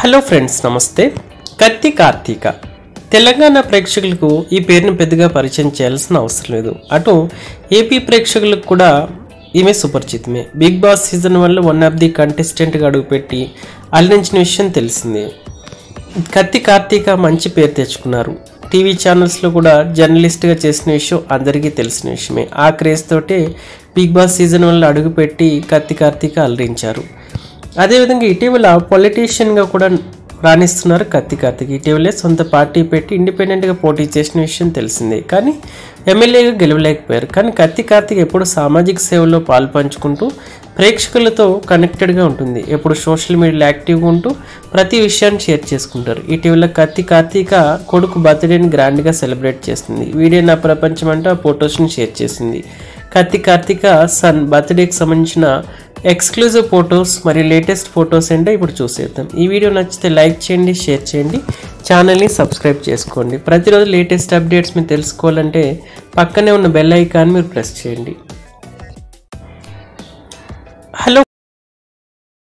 hello friends నమస్తే కత్తి కార్తీక తెలంగాణ ప్రేక్షకులకు ఈ పేరును పెద్దగా పరిచయం చేయాల్సిన అవసరం లేదు అటు ఏపీ ప్రేక్షకులకు కూడా ఈమె సుపరిచితమే బిగ్ బాస్ సీజన్ వల్ల వన్ ఆఫ్ ది కంటెస్టెంట్గా అడుగుపెట్టి అల్లించిన విషయం తెలిసిందే కత్తి కార్తీక మంచి పేరు తెచ్చుకున్నారు టీవీ ఛానల్స్లో కూడా జర్నలిస్ట్గా చేసిన విషయం అందరికీ తెలిసిన విషయమే ఆ క్రేజ్ తోటే బిగ్ బాస్ సీజన్ వల్ల అడుగుపెట్టి కత్తి కార్తీక అలరించారు అదేవిధంగా ఇటీవల పొలిటీషియన్గా కూడా రాణిస్తున్నారు కత్తి కార్తీక్ ఇటీవలే సొంత పార్టీ పెట్టి ఇండిపెండెంట్గా పోటీ చేసిన విషయం తెలిసిందే కానీ ఎమ్మెల్యేగా గెలవలేకపోయారు కానీ కత్తి కార్తీక్ ఎప్పుడు సామాజిక సేవలో పాల్పంచుకుంటూ ప్రేక్షకులతో కనెక్టెడ్గా ఉంటుంది ఎప్పుడు సోషల్ మీడియాలో యాక్టివ్గా ఉంటూ ప్రతి విషయాన్ని షేర్ చేసుకుంటారు ఇటీవల కత్తి కార్తీక కొడుకు బర్త్డేని గ్రాండ్గా సెలబ్రేట్ చేస్తుంది వీడియో నా ప్రపంచం అంటే ఆ ఫొటోస్ని షేర్ చేసింది కత్తి కార్తీక సన్ బర్త్డేకి సంబంధించిన ఎక్స్క్లూజివ్ ఫొటోస్ మరియు లేటెస్ట్ ఫొటోస్ ఏంటో ఇప్పుడు చూసేద్దాం ఈ వీడియో నచ్చితే లైక్ చేయండి షేర్ చేయండి ఛానల్ని సబ్స్క్రైబ్ చేసుకోండి ప్రతిరోజు లేటెస్ట్ అప్డేట్స్ మీరు తెలుసుకోవాలంటే పక్కనే ఉన్న బెల్ ఐకాన్ మీరు ప్రెస్ చేయండి